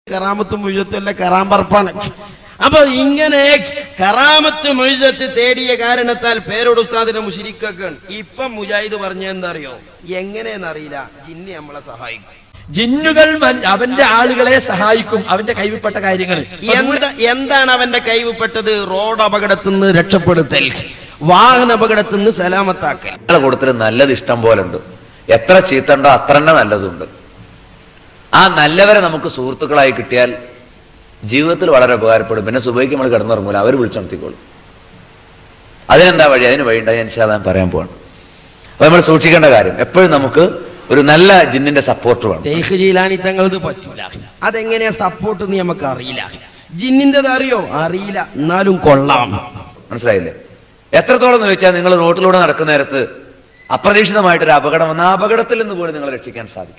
കറാമത്ത് മുഴുവത്തല്ല കറാമ്പറപ്പാണ് അപ്പൊ ഇങ്ങനെ കറാമത്ത് മുഴുവത്ത് തേടിയ കാരണത്താൽ പേരോട് ഉസ്താദിനെ മുഷിരിക്കാണ് ഇപ്പം മുജാഹിദ് പറഞ്ഞ എന്താ അറിയോ എങ്ങനെയെന്നറിയില്ല ജിന്നി നമ്മളെ സഹായിക്കും ജിന്നുകൾ മൻ- അവന്റെ ആളുകളെ സഹായിക്കും അവന്റെ കൈവിൽപ്പെട്ട കാര്യങ്ങൾ എന്താ എന്താണ് അവന്റെ കൈവിപ്പെട്ടത് റോഡ് അപകടത്തിൽ നിന്ന് രക്ഷപ്പെടുത്തൽ വാഹന അപകടത്തിൽ നിന്ന് സലാമത്താക്കൽ നിങ്ങളുടെ കൂട്ടത്തിൽ നല്ലത് ഇഷ്ടം പോലെ ഉണ്ട് എത്ര ചീത്ത ഉണ്ടോ അത്ര തന്നെ നല്ലതുണ്ട് ആ നല്ലവരെ നമുക്ക് സുഹൃത്തുക്കളായി കിട്ടിയാൽ ജീവിതത്തിൽ വളരെ ഉപകാരപ്പെടും പിന്നെ സുബൈക്ക് നമ്മൾ കിടന്നിറങ്ങൂല അവർ വിളിച്ചുണർത്തിക്കോളും അതിനെന്താ വഴി അതിന് വഴി ഉണ്ടായി എനിക്ക് ഞാൻ പറയാൻ പോവാണ് അപ്പൊ നമ്മൾ സൂക്ഷിക്കേണ്ട കാര്യം എപ്പോഴും നമുക്ക് ഒരു നല്ല ജിന്നിന്റെ സപ്പോർട്ട് വേണം ഷെയ്ഖ് ജീലാനി തങ്ങളത് പറ്റൂല അതെങ്ങനെയാ സപ്പോർട്ട് എന്ന് നമുക്ക് അറിയില്ല ജിന്നിൻ്റെത് അറിയോ അറിയില്ല എന്നാലും കൊള്ളാം മനസ്സിലായില്ലേ എത്രത്തോളം എന്ന് വെച്ചാൽ നിങ്ങൾ റോട്ടിലൂടെ നടക്കുന്ന നേരത്ത് അപ്രതീക്ഷിതമായിട്ടൊരു അപകടം വന്ന ആ അപകടത്തിൽ നിന്ന് പോലും നിങ്ങളെ രക്ഷിക്കാൻ സാധിക്കും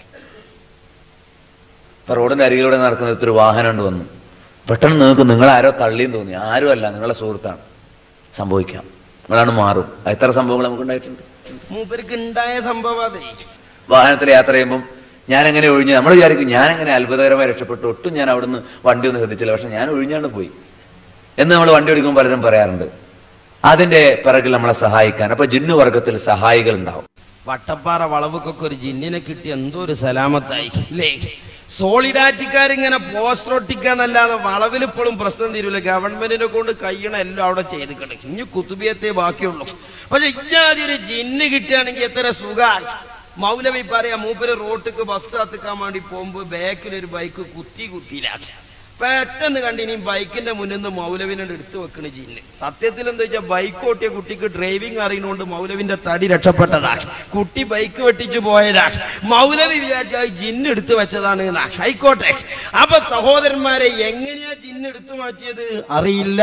ഇപ്പൊ റോഡിന്റെ അരികിലൂടെ നടക്കുന്ന ഒരു വാഹനം കൊണ്ട് വന്നു പെട്ടെന്ന് നിങ്ങൾക്ക് നിങ്ങൾ ആരോ തള്ളിയും തോന്നി ആരും അല്ല നിങ്ങളെ സുഹൃത്താണ് സംഭവിക്കാം നിങ്ങളാണ് മാറും അത് എത്ര സംഭവങ്ങൾ നമുക്ക് ഉണ്ടായിട്ടുണ്ട് മൂപ്പർക്ക് ഉണ്ടായ സംഭവം അതെ വാഹനത്തിൽ യാത്ര ചെയ്യുമ്പം ഞാൻ എങ്ങനെ ഒഴിഞ്ഞു നമ്മൾ വിചാരിക്കും ഞാൻ എങ്ങനെ അത്ഭുതകരമായി രക്ഷപ്പെട്ടു ഒട്ടും ഞാൻ അവിടുന്ന് വണ്ടി ഒന്നും ശ്രദ്ധിച്ചില്ല പക്ഷെ ഞാൻ ഒഴിഞ്ഞാണ്ട് പോയി എന്ന് നമ്മൾ വണ്ടി ഓടിക്കുമ്പോൾ പലരും പറയാറുണ്ട് അതിന്റെ പിറകിൽ നമ്മളെ സഹായിക്കാൻ അപ്പൊ ജിന്നു വർഗത്തിൽ സഹായികൾ ഉണ്ടാവും വട്ടപ്പാറ വളവുക്കൊക്കെ ഒരു ജിന്നിനെ കിട്ടി എന്തോ ഒരു സലാമത്തായി അല്ലേ സോളിഡാറ്റിക്കാരിങ്ങനെ പോസ്റ്റർ ഒട്ടിക്കാന്നല്ലാതെ വളവിൽ ഇപ്പോഴും പ്രശ്നം തീരൂല ഗവൺമെന്റിനെ കൊണ്ട് കഴിയണ എല്ലാം അവിടെ ചെയ്ത് കിടക്കും ഇനി കുത്തുബിയത്തെ ബാക്കിയുള്ളൂ പക്ഷെ ഇജ്ജാതി ഒരു ജിന്ന് കിട്ടുകയാണെങ്കിൽ എത്ര സുഖ മൗലവി പറയാ മൂപ്പര് റോട്ടിക്ക് ബസ് കത്തിക്കാൻ വേണ്ടി പോകുമ്പോ ബാക്കിൽ ഒരു ബൈക്ക് കുത്തി കുത്തിയില്ല പെട്ടെന്ന് കണ്ടിനി ബൈക്കിന്റെ മുന്നിൽ നിന്ന് മൗലവിനോട് എടുത്തു വെക്കണ ജിന്ന് സത്യത്തിൽ എന്താ വെച്ചാൽ ബൈക്ക് ഓട്ടിയ കുട്ടിക്ക് ഡ്രൈവിംഗ് അറിയുന്നോണ്ട് മൗലവിന്റെ തടി രക്ഷപ്പെട്ടതാ കുട്ടി ബൈക്ക് വെട്ടിച്ചു പോയതാ മൗലവി വിചാരിച്ച ആ ജിന്ന് എടുത്തു വെച്ചതാണ് എന്നാ. ആയിക്കോട്ടെ അപ്പൊ സഹോദരന്മാരെ എങ്ങനെയാ ജിന്ന് എടുത്തു മാറ്റിയത് അറിയില്ല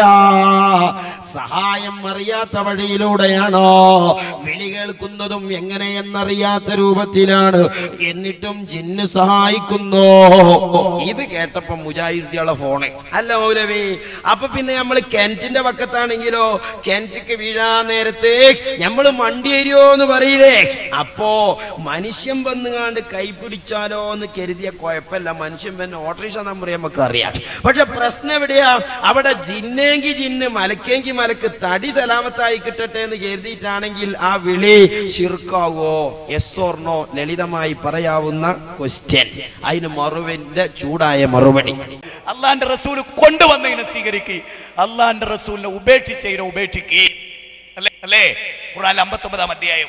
സഹായം അറിയാത്ത വഴിയിലൂടെയാണോ വിളി കേൾക്കുന്നതും എങ്ങനെയെന്നറിയാത്ത രൂപത്തിലാണ് എന്നിട്ടും ജിന്ന് സഹായിക്കുന്നു ഇത് കേട്ടപ്പോ മുജാഹിദികളെ ഫോണ് അല്ല മൗലവി അപ്പൊ പിന്നെ നമ്മൾ കെന്റിന്റെ പക്കത്താണെങ്കിലോ കെന്റിക്ക് വീഴാൻ നേരത്തെ നമ്മൾ മണ്ടിയേരിയോ എന്ന് പറയില്ലേ അപ്പോ മനുഷ്യൻ വന്നുകാണ്ട് കൈ പിടിച്ചാലോ എന്ന് കരുതിയ കുഴപ്പമില്ല മനുഷ്യൻ പിന്നെ ഓട്ടോറിക്ഷ നമ്പർ നമുക്ക് അറിയാം പക്ഷെ പ്രശ്നം എവിടെയാ അവിടെ ജിന്നെങ്കി ജിന്ന് മലക്കെങ്കി മലക്ക് തടി സലാമത്തായി കിട്ടട്ടെ എന്ന് കരുതിയിട്ടാണെങ്കിൽ ആ വിളി ശിർക്കാവോ എസ് ഓർണോ ലളിതമായി പറയാവുന്ന ക്വസ്റ്റ്യൻ അതിന് മറുവിന്റെ ചൂടായ മറുപടി അള്ളാന്റെ റസൂൽ കൊണ്ടുവന്നതിനെ സ്വീകരിക്കുക അള്ളാന്റെ റസൂലിനെ ഉപേക്ഷിച്ചതിനെ ഉപേക്ഷിക്കുക അല്ലേ അല്ലേ ഖുറാനിലെ അമ്പത്തൊമ്പതാം അധ്യായം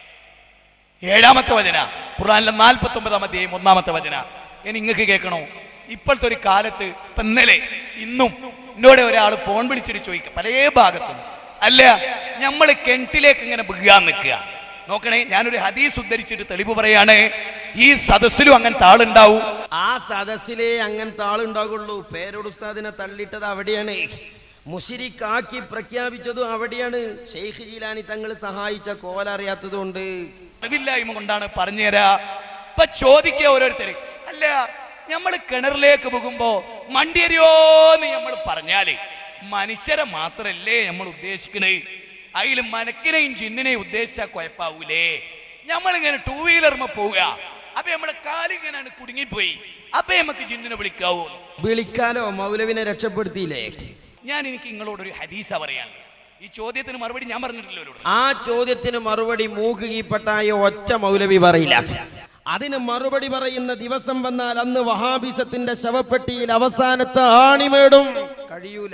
ഏഴാമത്തെ വചന ഖുറാനിലെ നാൽപ്പത്തി ഒമ്പതാം അധ്യായം ഒന്നാമത്തെ വചന ഇനി നിങ്ങൾക്ക് കേൾക്കണോ ഇപ്പോഴത്തെ ഒരു കാലത്ത് ഇപ്പൊ ഇന്നലെ ഇന്നും എന്നോട് ഒരാൾ ഫോൺ വിളിച്ചിട്ട് ചോദിക്കുക പല ഭാഗത്തും അല്ല നമ്മൾ കിണറ്റിലേക്ക് ഇങ്ങനെ വീഴാൻ നിൽക്കുക നോക്കണേ ഞാനൊരു ഹദീസ് ഉദ്ധരിച്ചിട്ട് തെളിവ് പറയാണ് ഈ സദസ്സിലും അങ്ങനത്തെ ആളുണ്ടാവും ആ സദസ്സിലെ അങ്ങനത്തെ ആളുണ്ടാകുള്ളൂ പേരോട് ഉസ്താദിനെ തള്ളിട്ടത് അവിടെയാണ് മുഷിരിക്കാക്കി പ്രഖ്യാപിച്ചതും അവിടെയാണ് ഷെയ്ഖ് ജീലാനി തങ്ങൾ സഹായിച്ച കോല അറിയാത്തത് കൊണ്ട് അറിവില്ലായ്മ കൊണ്ടാണ് പറഞ്ഞുതരാ ഇപ്പൊ ചോദിക്കുക ഓരോരുത്തര് അല്ല നമ്മൾ കിണറിലേക്ക് പോകുമ്പോ മണ്ടിയരിയോന്ന് നമ്മൾ പറഞ്ഞാല് മനുഷ്യരെ മാത്രല്ലേ നമ്മൾ ഉദ്ദേശിക്കണേ അതിൽ മനക്കിനെയും ചിന്നിനെയും ഉദ്ദേശിച്ചാ കുഴപ്പാവൂലേ നമ്മളിങ്ങനെ ടൂ വീലർമ പോവുക അപ്പൊ നമ്മളെ കാലിങ്ങനെ കുടുങ്ങിപ്പോയി അപ്പൊ നമുക്ക് ചിന്നിനെ വിളിക്കാവൂ വിളിക്കാലോ മൗലവിനെ രക്ഷപ്പെടുത്തിയില്ലേ ഞാൻ എനിക്ക് നിങ്ങളോടൊരു ഹദീസ പറയാൻ ഈ ചോദ്യത്തിന് മറുപടി ഞാൻ പറഞ്ഞിട്ടില്ലല്ലോ ആ ചോദ്യത്തിന് മറുപടി മൂക്ക് കീപ്പട്ടായ ഒറ്റ മൗലവി പറയില്ല അതിന് മറുപടി പറയുന്ന ദിവസം വന്നാൽ അന്ന് വഹാബിസത്തിന്റെ ശവപ്പെട്ടിയിൽ അവസാനത്തെ ആണിമേടും കഴിയൂല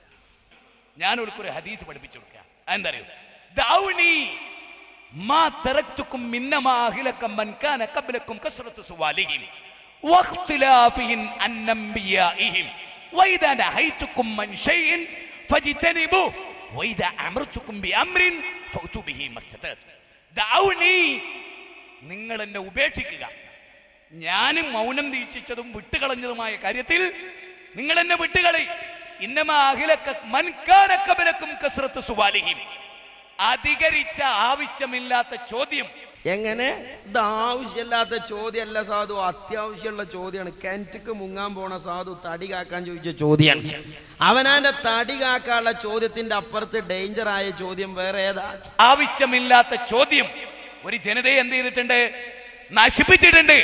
ഞാൻ ഒരു ഹദീസ് പഠിപ്പിച്ചു കൊടുക്കുക എന്താ അറിയോ ദൗനി മാ തറക്തുക്കും മിന്നമാ അഹിലക്കം മൻ കാന ഖബ്ലക്കും കസ്റത്തു സുവാലിഹിം വഖ്തിലാഫിഹിൻ അൻ അൻബിയാഇഹിം വഇദാ നഹൈതുക്കും മൻ ഷൈഇൻ ഫജ്തനിബു വഇദാ അമർതുക്കും ബിഅംരിൻ ഫൗതു ബിഹി മസ്തതത് ദൗനി നിങ്ങൾ എന്നെ ഉപേക്ഷിക്കുക ഞാനും മൗനം ദീക്ഷിച്ചതും വിട്ടുകളഞ്ഞതുമായ കാര്യത്തിൽ നിങ്ങൾ എന്നെ വിട്ടുകളി ഇന്നമാ അഖിലക്ക മൻകാനക്കബലക്കും കസ്രത്ത് സുവാലിഹിം അധികരിച്ച ആവശ്യമില്ലാത്ത ചോദ്യം എങ്ങനെ ഇത് ആവശ്യമില്ലാത്ത ചോദ്യമല്ല സാധു അത്യാവശ്യമുള്ള ചോദ്യമാണ് കിണറ്റിക്ക് മുങ്ങാൻ പോണ സാധു തടി കാക്കാൻ ചോദിച്ച ചോദ്യമാണ് അവനാന്റെ തടി കാക്കാനുള്ള ചോദ്യത്തിന്റെ അപ്പുറത്ത് ഡേഞ്ചർ ആയ ചോദ്യം വേറെ ഏതാ ആവശ്യമില്ലാത്ത ചോദ്യം ഒരു ജനതയെ എന്ത് ചെയ്തിട്ടുണ്ട് നശിപ്പിച്ചിട്ടുണ്ട്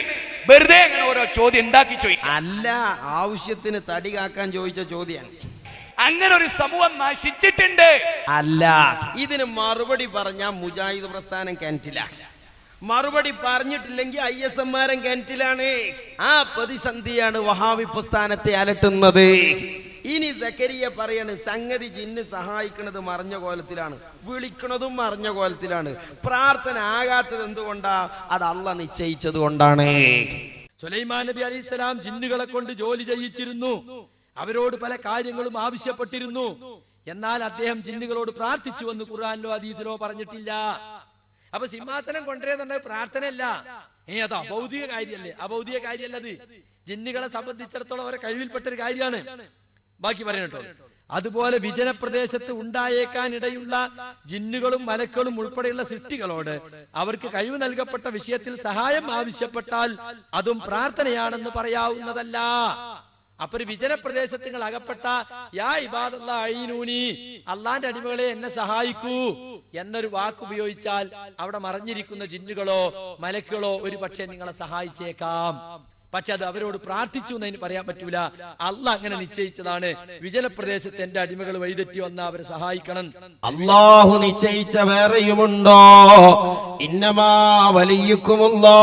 വെറുതെ അങ്ങനെ ഓരോ ചോദ്യം ഉണ്ടാക്കി ചോദിക്കുക അല്ല ആവശ്യത്തിന് തടി കാക്കാൻ ചോദിച്ച ചോദ്യം അങ്ങനെ ഒരു സമൂഹം നശിച്ചിട്ടുണ്ട് അല്ല ഇതിന് മറുപടി പറഞ്ഞ മുജാഹിദ് പ്രസ്ഥാനം കിണറ്റില മറുപടി പറഞ്ഞിട്ടില്ലെങ്കിൽ ഐ എസ് എംമാരൻ കിണറ്റിലാണ് ആ പ്രതിസന്ധിയാണ് വഹാബി പ്രസ്ഥാനത്തെ അലട്ടുന്നത് ഇനി സക്കരിയ പറയാണ് സംഗതി ജിന്ന് സഹായിക്കുന്നത് മറിഞ്ഞ കോലത്തിലാണ് വിളിക്കണതും മറിഞ്ഞ കോലത്തിലാണ് പ്രാർത്ഥന ആകാത്തത് എന്തുകൊണ്ടാ അത് അല്ല നിശ്ചയിച്ചത് കൊണ്ടാണ് സുലൈമാൻ നബി അലൈഹി സ്വലാം ജിന്നുകളെ കൊണ്ട് ജോലി ചെയ്യിച്ചിരുന്നു അവരോട് പല കാര്യങ്ങളും ആവശ്യപ്പെട്ടിരുന്നു എന്നാൽ അദ്ദേഹം ജിന്നുകളോട് പ്രാർത്ഥിച്ചു എന്ന് ഖുർആാനിലോ അതീതിലോ പറഞ്ഞിട്ടില്ല അപ്പൊ സിംഹാസനം കൊണ്ടുവരുന്നത് പ്രാർത്ഥനയല്ല ഏ അത് അഭൗതിക കാര്യല്ലേ അഭൗതിക കാര്യമല്ല അത് ജിന്നുകളെ സംബന്ധിച്ചിടത്തോളം അവരെ കഴിവിൽപ്പെട്ട ഒരു കാര്യമാണ് ബാക്കി പറയണട്ടോ അതുപോലെ വിജനപ്രദേശത്ത് ഉണ്ടായേക്കാൻ ഇടയുള്ള ജിന്നുകളും മലക്കളും ഉൾപ്പെടെയുള്ള സൃഷ്ടികളോട് അവർക്ക് കഴിവ് നൽകപ്പെട്ട വിഷയത്തിൽ സഹായം ആവശ്യപ്പെട്ടാൽ അതും പ്രാർത്ഥനയാണെന്ന് പറയാവുന്നതല്ല അപ്പൊ ഒരു വിജനപ്രദേശത്ത് നിങ്ങൾ അകപ്പെട്ട യാ ഇബാദല്ല അഴീനൂനി അള്ളാന്റെ അടിമകളെ എന്നെ സഹായിക്കൂ എന്നൊരു വാക്ക് ഉപയോഗിച്ചാൽ അവിടെ മറഞ്ഞിരിക്കുന്ന ജിന്നുകളോ മലക്കുകളോ ഒരു പക്ഷേ നിങ്ങളെ സഹായിച്ചേക്കാം പക്ഷെ അത് അവരോട് പ്രാർത്ഥിച്ചു എന്നതിന് പറയാൻ പറ്റൂല അല്ല അങ്ങനെ നിശ്ചയിച്ചതാണ് വിജനപ്രദേശത്ത് എന്റെ അടിമകൾ വഴിതെറ്റി വന്ന അവരെ സഹായിക്കണം അള്ളാഹു നിശ്ചയിച്ച വേറെയുമുണ്ടോ ഇന്നമാ വലിയക്കുമുള്ളോ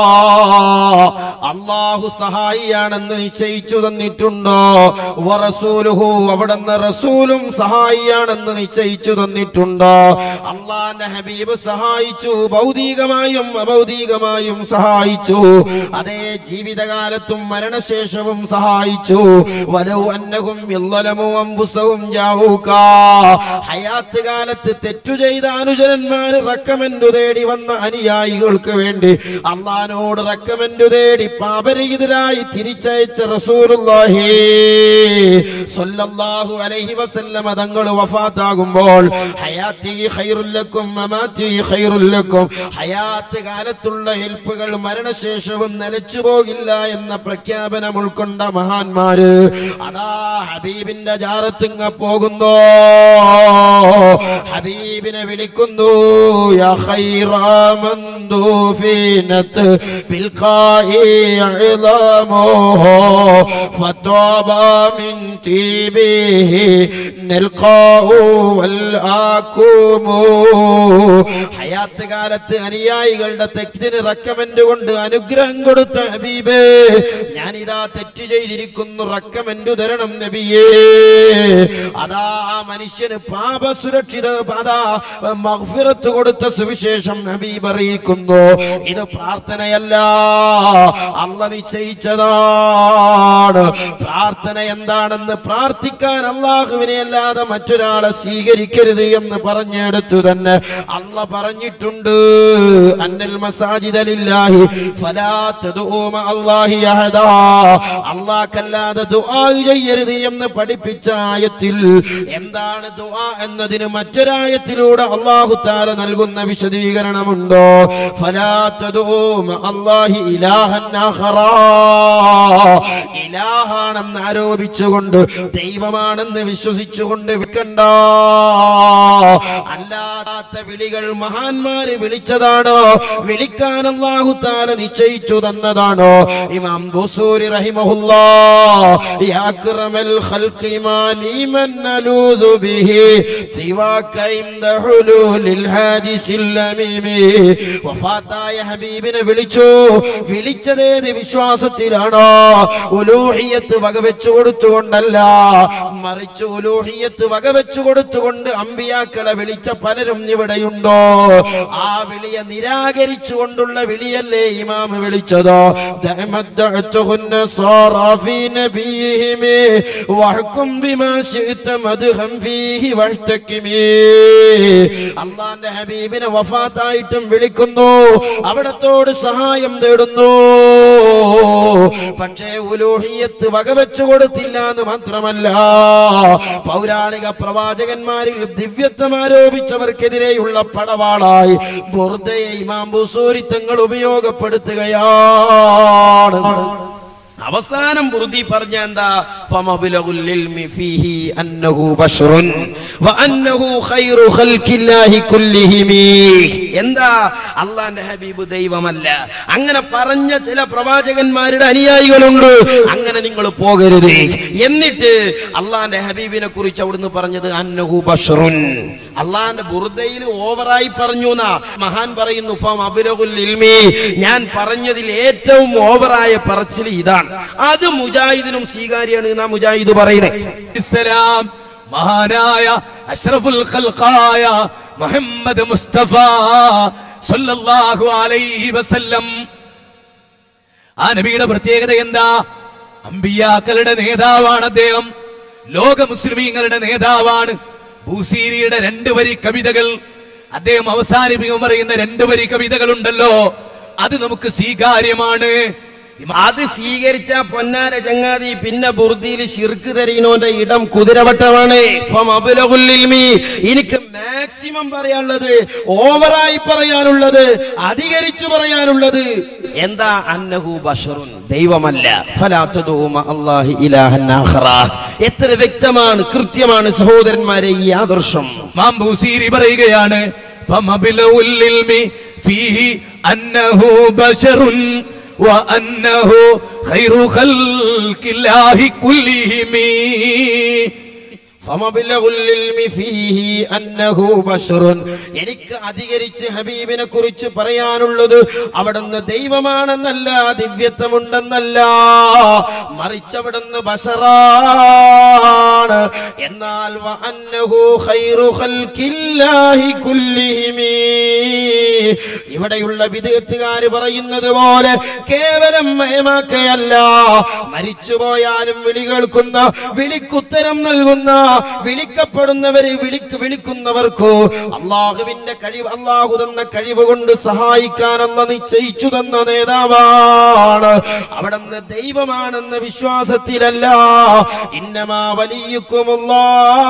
അള്ളാഹു സഹായിയാണെന്ന് നിശ്ചയിച്ചു തന്നിട്ടുണ്ടോ വറസൂലുഹു അവിടുന്ന് റസൂലും സഹായിയാണെന്ന് നിശ്ചയിച്ചു തന്നിട്ടുണ്ടോ അള്ളാന്റെ ഹബീബ് സഹായിച്ചു ഭൗതികമായും അഭൗതികമായും സഹായിച്ചു അതേ ജീവിതകാലത്തും മരണശേഷവും സഹായിച്ചു വലൗ അന്നഹും യല്ലലമു അംഫുസഹും ജാഊക ഹയാത്ത് കാലത്ത് തെറ്റു ചെയ്ത അനുചരന്മാര് റക്കമെന്റ് തേടി വന്ന അനുയായികൾക്ക് വേണ്ടി അള്ളഹാനോട് റക്കമെന്റ് തേടി പാപരഹിതരായി തിരിച്ചയച്ച റസൂലുള്ളാഹി സ്വല്ലല്ലാഹു അലൈഹി വസല്ലമ തങ്ങൾ വഫാത്താകുമ്പോൾ ഹയാത്തി ഖൈറുല്ലക്കും മമാത്തി ഖൈറുല്ലക്കും ഹയാത്ത് കാലത്തുള്ള ഹെൽപ്പുകൾ മരണശേഷവും നിലച്ചു പോകില്ല എന്ന പ്രഖ്യാപനം ഉൾക്കൊണ്ട മഹാന്മാര് അതാ ഹബീബിന്റെ ജാറത്തിങ്ങ പോകുന്നു ഹബീബിനെ വിളിക്കുന്നു യാ ഖൈറ മന്ദൂഫീനത്ത് ബിൽഖായി ഇളമോഹോ ഫത്വാബ മിൻ തീബിഹി നൽഖാഹു വൽ ആകുമു ഹയാത്ത് കാലത്ത് അനുയായികളുടെ തെറ്റിന് റക്കമെന്റ് കൊണ്ട് അനുഗ്രഹം കൊടുത്ത ഹബീബേ ഞാനിതാ തെറ്റ് ചെയ്തിരിക്കുന്നു റക്കമെന്റ് തരണം നബിയേ അതാ ആ മനുഷ്യന് പാപസുരക്ഷിത അതാ മഗ്ഫിറത്ത് കൊടുത്ത സുവിശേഷം ഹബീബ് അറിയിക്കുന്നു ഇത് പ്രാർത്ഥനയല്ല അല്ല നിശ്ചയിച്ചതാണ് പ്രാർത്ഥന എന്താണെന്ന് പ്രാർത്ഥിക്കാൻ അള്ളാഹുവിനെ അല്ലാതെ മറ്റൊരാളെ സ്വീകരിക്കരുത് എന്ന് പറഞ്ഞെടുത്തു തന്നെ അല്ല പറഞ്ഞിട്ടുണ്ട് അന്നൽ മസാജിദലില്ലാഹി ഫലാ തദ്ഉ മഅല്ലാഹി അഹദാ അല്ലാഹ്ക്കല്ലാതെ ദുആ ചെയ്യരുത് എന്ന് പഠിപ്പിച്ച ആയത്തിൽ എന്താണ് ദുആ എന്നതിന് മറ്റൊരായത്തിലൂടെ അല്ലാഹു തആല നൽകുന്ന വിശദീകരണമുണ്ടോ ഫലാ തദ്ഉ മഅല്ലാഹി ഇലാഹൻ ആഖറാ ഇലാഹാണെന്ന് ആരോപിച്ചുകൊണ്ട് ദൈവമാണെന്ന് വിശ്വസിച്ചുകൊണ്ട് വിൽക്കണ്ട അല്ലാത്ത വിളികൾ മഹാന്മാര് വിളിച്ചതാണോ വിളിക്കാൻ അല്ലാഹു താല നിശ്ചയിച്ചു തന്നതാണോ ഇമാം ബുസൂരി റഹിമഹുല്ലാ യാ അക്രമൽ ഖൽഖി മാ ലീമൻ നലൂദു ബിഹി സിവാക ഇൻദ ഹുലൂലിൽ ഹാദിസിൽ അമീമി വഫാത്തായ ഹബീബിനെ വിളിച്ചു വിളിച്ചതേത് വിശ്വാസത്തിലാണോ ഉലൂഹിയത്ത് വകവെച്ചു കൊടുത്തുകൊണ്ടല്ല മറിച്ച് ഉലൂഹിയത്ത് വകവെച്ചു കൊടുത്തുകൊണ്ട് അമ്പിയാക്കളെ വിളിച്ച പലരും ഇവിടെയുണ്ടോ ആ വിളിയെ നിരാകരിച്ചുകൊണ്ടുള്ള വിളിയല്ലേ ഇമാം വിളിച്ചതോ ദഅമദ്ദഅതുഹുന്ന സാറാഫി നബിയിഹിമി വഹ്കും ബിമാ ശിഅത മദ്ഹം ഫീഹി വഹ്തകിമി അല്ലാഹുവിന്റെ ഹബീബിനെ വഫാത്തായിട്ടും വിളിക്കുന്നു അവിടത്തോട് സഹായം തേടുന്നു പക്ഷേ ഉലൂഹിയത്ത് വകവെച്ചു കൊടുത്തില്ല എന്ന് മാത്രമല്ല പൗരാണിക പ്രവാചകന്മാരിൽ ദിവ്യത്വം ആരോപിച്ചവർക്കെതിരെയുള്ള പടവാളായി ബുർദയെ ഇമാം ബുസൂരി തങ്ങൾ ഉപയോഗപ്പെടുത്തുകയാണ് അവസാനം ബുറുദി പറഞ്ഞ എന്താ ഫമബ്ലഗുൽ ഇൽമി ഫീഹി അന്നഹു ബശറുൻ വഅന്നഹു ഖൈറു ഖൽഖില്ലാഹി കുല്ലിഹിമി എന്താ അള്ളാന്റെ ഹബീബ് ദൈവമല്ല അങ്ങനെ പറഞ്ഞ ചില പ്രവാചകന്മാരുടെ അനുയായികളുണ്ട് അങ്ങനെ നിങ്ങൾ പോകരുത് എന്നിട്ട് അള്ളാന്റെ ഹബീബിനെ കുറിച്ച് അവിടുന്ന് പറഞ്ഞത് അന്നഹു ബഷറുൻ അള്ളാന്റെ ബുറുദയിൽ ഓവറായി പറഞ്ഞു എന്നാ മഹാൻ പറയുന്നു ഫം അബുലഹുൽ ഇൽമി ഞാൻ പറഞ്ഞതിൽ ഏറ്റവും ഓവറായ പറച്ചിൽ ഇതാണ് അത് മുജാഹിദിനും സ്വീകാര്യാണ് എന്നാ മുജാഹിദ് പറയണേ ഇസ്ലാം മഹാനായ അഷ്റഫുൽ ഖൽഖായ മുഹമ്മദ് മുസ്തഫ സല്ലല്ലാഹു അലൈഹി വസല്ലം ആ നബിയുടെ പ്രത്യേകത എന്താ അമ്പിയാക്കളുടെ നേതാവാണ് അദ്ദേഹം ലോക മുസ്ലിമീങ്ങളുടെ നേതാവാണ് ബൂസീരിയുടെ രണ്ട് വരി കവിതകൾ അദ്ദേഹം അവസാനിപ്പിക്കും പറയുന്ന രണ്ട് വരി കവിതകളുണ്ടല്ലോ അത് നമുക്ക് സ്വീകാര്യമാണ് അത് സ്വീകരിച്ച പൊന്നാര ചങ്ങാതി പിന്നെ ബുർദിയിൽ ശിർക്ക് തരീനോന്റെ ഇടം കുതിരവട്ടമാണ് ഫം അബ്ലഗുൽ ഇൽമി. എനിക്ക് മാക്സിമം പറയാനുള്ളത് ഓവറായി പറയാനുള്ളത് അധികരിച്ചു പറയാനുള്ളത് എന്താ അന്നഹു ബഷറുൻ ദൈവമല്ല ഫലാ തദൂ മഅ അല്ലാഹി ഇലാഹൻ ആഖറ. എത്ര വ്യക്തമാണ് കൃത്യമാണ് സഹോദരന്മാരെ ഈ ആദർശം ഇമാം ബൂസീരി പറയുകയാണ് فمبلغ العلم فيه أنه بشر وأنه خير خلق الله كلهم ഫമബ്ലഗുൽ ഇൽമി ഫീഹി അന്നഹു ബശറുൻ. എനിക്ക് അധികരിച്ച് ഹബീബിനെ കുറിച്ച് പറയാനുള്ളത് അവിടുന്ന് ദൈവമാണെന്നല്ല ദിവ്യത്വമുണ്ടെന്നല്ല മറിച്ച് അവിടുന്ന് ബശറാണ് എന്നാൽ വ അന്നഹു ഖൈറു ഖൽഖില്ലാഹി കുല്ലിഹിമി. ഇവിടെയുള്ള വിദേത്തുകാര് പറയുന്നത് പോലെ കേവലം മയമാക്കയല്ല മരിച്ചുപോയാലും വിളി കേൾക്കുന്ന വിളിക്കുത്തരം നൽകുന്ന വിളിക്കപ്പെടുന്നവരെ വിളിക്ക് വിളിക്കുന്നവർക്കോ അള്ളാഹുവിന്റെ കഴിവ് അള്ളാഹു തന്ന കഴിവ് കൊണ്ട് സഹായിക്കാനെന്ന നിശ്ചയിച്ചു തന്ന നേതാവാണ് അവിടുന്ന് ദൈവമാണെന്ന വിശ്വാസത്തിലല്ല ഇന്നമാ വലിയുക്കുമുള്ളാ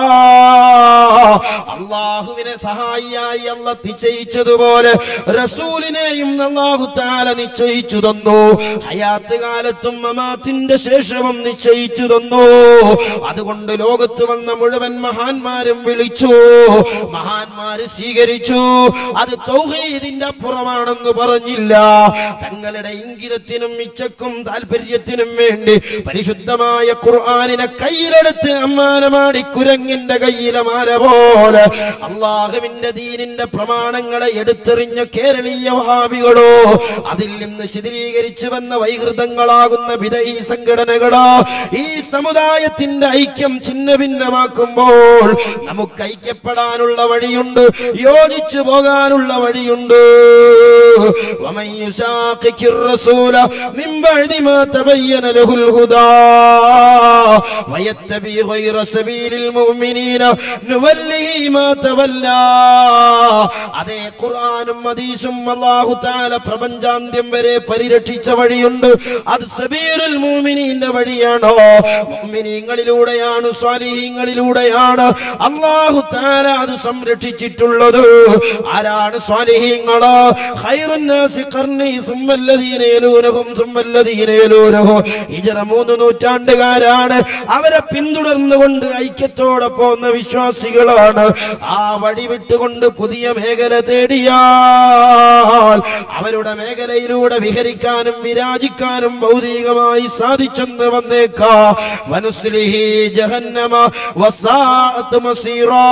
അള്ളാഹുവിനെ സഹായിയായി അല്ല നിശ്ചയിച്ചതുപോലെ റസൂലിനെയും അള്ളാഹു താല നിശ്ചയിച്ചു തന്നു ഹയാത്ത് കാലത്തും മമാത്തിന്റെ ശേഷവും നിശ്ചയിച്ചു തന്നു അതുകൊണ്ട് ലോകത്ത് വന്ന മുഴുവൻ മഹാന്മാരും വിളിച്ചു മഹാന്മാര് സ്വീകരിച്ചു അത് തൗഹീദിന്റെ അപ്പുറമാണെന്ന് പറഞ്ഞില്ല തങ്ങളുടെ ഇംഗിതത്തിനും ഇച്ഛക്കും താല്പര്യത്തിനും വേണ്ടി പരിശുദ്ധമായ ഖുർആനിനെ കയ്യിലെടുത്ത് അമ്മാനമാടി കുരങ്ങിന്റെ കയ്യിലെ മാല പോലെ അള്ളാഹുവിന്റെ ദീനിന്റെ പ്രമാണങ്ങളെ എടുത്തെറിഞ്ഞ കേരളീയ വഹാബികളോ അതിൽ നിന്ന് ശിഥിലീകരിച്ചു വന്ന വൈകൃതങ്ങളാകുന്ന വിധയി സംഘടനകളോ ഈ സമുദായത്തിന്റെ ഐക്യം ഛിന്ന ഭിന്നമാക്കുമ്പോൾ നമുക്ക് ഐക്യപ്പെടാനുള്ള വഴിയുണ്ട് യോജിച്ചു പോകാനുള്ള വഴിയുണ്ട് ومن يشاقق الرسول من بعد ما تبين له الهدى ويتبع غير سبيل المؤمنين نوله ما تولى അതേ ഖുർആനും ഹദീസും അല്ലാഹു തആല പ്രപഞ്ചാന്ത്യം വരെ പരിരക്ഷിച്ച വഴിയുണ്ട് അത് സബീറുൽ മുഅ്മിനീന്റെ വഴിയാണോ മുഅ്മിനീങ്ങളിലൂടെയാണ് സ്വാലിഹീങ്ങളിലൂടെയാണ് അല്ലാഹു തആല അത് സംരക്ഷിച്ചിട്ടുള്ളത് ആരാണ് സ്വാലിഹീങ്ങള് ഖൈറുൻ നാസി ഖർനി സുമ്മല്ലദീന യലൂനഹും സുമ്മല്ലദീന യലൂനഹും ഹിജ്റ മൂന്ന് നൂറ്റാണ്ടുകാരാണ് അവരെ പിന്തുടർന്നുകൊണ്ട് ഐക്യത്തോടെ പോകുന്ന വിശ്വാസികളാണ് ആ വഴി വിട്ടുകൊണ്ട് പുതിയ മേഖല തേടിയാൽ അവരുടെ മേഖലയിലൂടെ വിഹരിക്കാനും വിരാജിക്കാനും ഭൗതികമായി സാധിച്ചെന്ന് വന്നേക്കാ വനുസ്ലിഹി ജഹന്നമ വസാഅത്ത് മസീറാ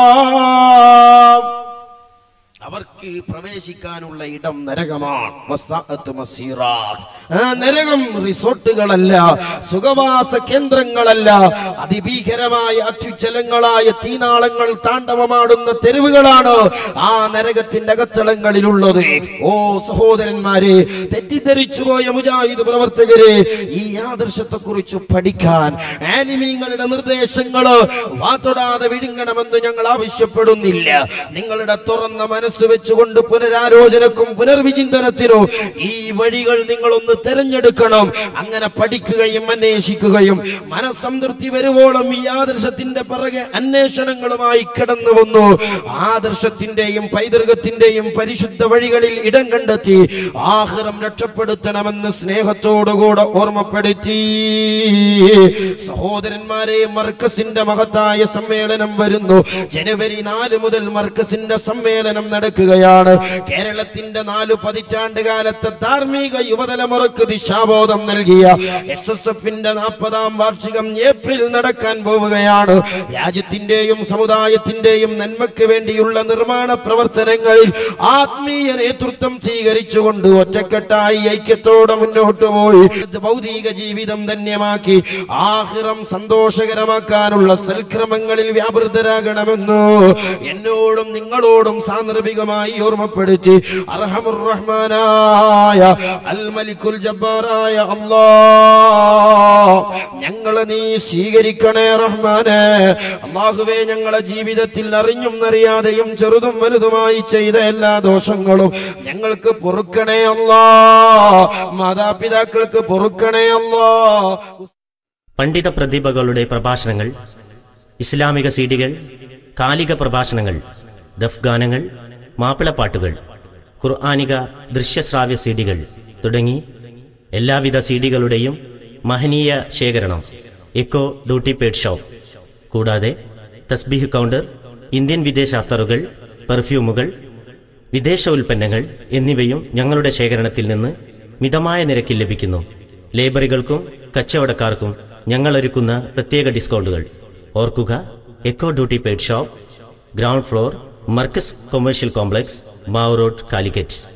അവർക്ക് പ്രവേശിക്കാനുള്ള ഇടം നരകമാണ് വസാഅത്ത് മസീറാ. ആ നരകം റിസോർട്ടുകളല്ല സുഖവാസ കേന്ദ്രങ്ങളല്ല അതിഭീകരമായ അത്യുച്ചലങ്ങളായ തീനാളങ്ങൾ താണ്ഡവമാടുന്ന തെരുവുകളാണ് ആ നരകത്തിന്റെ അകത്തളങ്ങളിലുള്ളത് ഓ സഹോദരന്മാരെ തെറ്റിദ്ധരിച്ചു പോയ മുജാഹിദ് പ്രവർത്തകരെ ഈ ആദർശത്തെ കുറിച്ച് പഠിക്കാൻ ആനിമീങ്ങളുടെ നിർദ്ദേശങ്ങള് വാതൊടാതെ വിഴുങ്ങണമെന്ന് ഞങ്ങൾ ആവശ്യപ്പെടുന്നില്ല നിങ്ങളുടെ തുറന്ന മനസ്സ് മനസ്സ് വെച്ചുകൊണ്ട് പുനരാലോചനക്കും പുനർവിചിന്തനത്തിനോ ഈ വഴികൾ നിങ്ങളൊന്ന് തെരഞ്ഞെടുക്കണം അങ്ങനെ പഠിക്കുകയും അന്വേഷിക്കുകയും മനസ്സംതൃപ്തി വരുവോളം ഈ ആദർശത്തിന്റെ പിറകെ അന്വേഷണങ്ങളുമായി കടന്നു വന്നു ആദർശത്തിന്റെയും പൈതൃകത്തിന്റെയും പരിശുദ്ധ വഴികളിൽ ഇടം കണ്ടെത്തി ആഹ്റം രക്ഷപ്പെടുത്തണമെന്ന് സ്നേഹത്തോടുകൂടെ ഓർമ്മപ്പെടുത്തി സഹോദരന്മാരെ മർക്കസിന്റെ മഹത്തായ സമ്മേളനം വരുന്നു ജനുവരി നാല് മുതൽ മർക്കസിന്റെ സമ്മേളനം നടക്കുകയാണ് കേരളത്തിന്റെ നാലു പതിറ്റാണ്ട് കാലത്തെ ധാർമ്മിക യുവതലമുറക്ക് ദിശാബോധം നൽകിയ എസ് എസ് എഫിന്റെ നാൽപ്പതാം വാർഷികം ഏപ്രിൽ നടക്കാൻ പോവുകയാണ് രാജ്യത്തിന്റെയും സമുദായത്തിന്റെയും നന്മയ്ക്ക് വേണ്ടിയുള്ള നിർമ്മാണ പ്രവർത്തനങ്ങളിൽ ആത്മീയ നേതൃത്വം സ്വീകരിച്ചുകൊണ്ട് ഒറ്റക്കെട്ടായി ഐക്യത്തോടെ മുന്നോട്ട് പോയി ഭൗതിക ജീവിതം ധന്യമാക്കി ആഹിറം സന്തോഷകരമാക്കാനുള്ള സൽക്രമങ്ങളിൽ വ്യാപൃതരാകണമെന്ന് എന്നോടും നിങ്ങളോടും സാന്ദർഭികമായി ഓർമ്മപ്പെടുത്തി അർഹമുറഹ്മാനായ അൽ മലിക്കുൽ ജബ്ബാറായ അല്ലാ ഞങ്ങളെ നീ സ്വീകരിക്കണേ റഹ്മാനെ അള്ളാഹുവേ ഞങ്ങളെ ജീവിതത്തിൽ അറിഞ്ഞും അറിയാതെയും ചെറുതും വലുതുമായി ചെയ്ത എല്ലാ ദോഷങ്ങളും ഞങ്ങൾക്ക് പൊറുക്കണേ അല്ലാ മാതാപിതാക്കൾക്ക് പൊറുക്കണേ അല്ലാ പണ്ഡിത പ്രതിഭകളുടെ പ്രഭാഷണങ്ങൾ ഇസ്ലാമിക സീഡികൾ കാലിക പ്രഭാഷണങ്ങൾ ദഫ്ഗാനങ്ങൾ മാപ്പിളപ്പാട്ടുകൾ ഖുർആാനിക ദൃശ്യശ്രാവ്യ സീഡികൾ തുടങ്ങി എല്ലാവിധ സീഡികളുടെയും മഹനീയ ശേഖരണം എക്കോ ഡ്യൂട്ടി പേഡ് ഷോപ്പ് കൂടാതെ തസ്ബീഹ് കൗണ്ടർ ഇന്ത്യൻ വിദേശ അത്തറുകൾ പെർഫ്യൂമുകൾ വിദേശ ഉൽപ്പന്നങ്ങൾ എന്നിവയും ഞങ്ങളുടെ ശേഖരണത്തിൽ നിന്ന് മിതമായ നിരക്കിൽ ലഭിക്കുന്നു ലേബറികൾക്കും കച്ചവടക്കാർക്കും ഞങ്ങൾ ഒരുക്കുന്ന പ്രത്യേക ഡിസ്കൗണ്ടുകൾ ഓർക്കുക eco duty paid shop ground floor Markaz commercial complex Mavoor road Calicut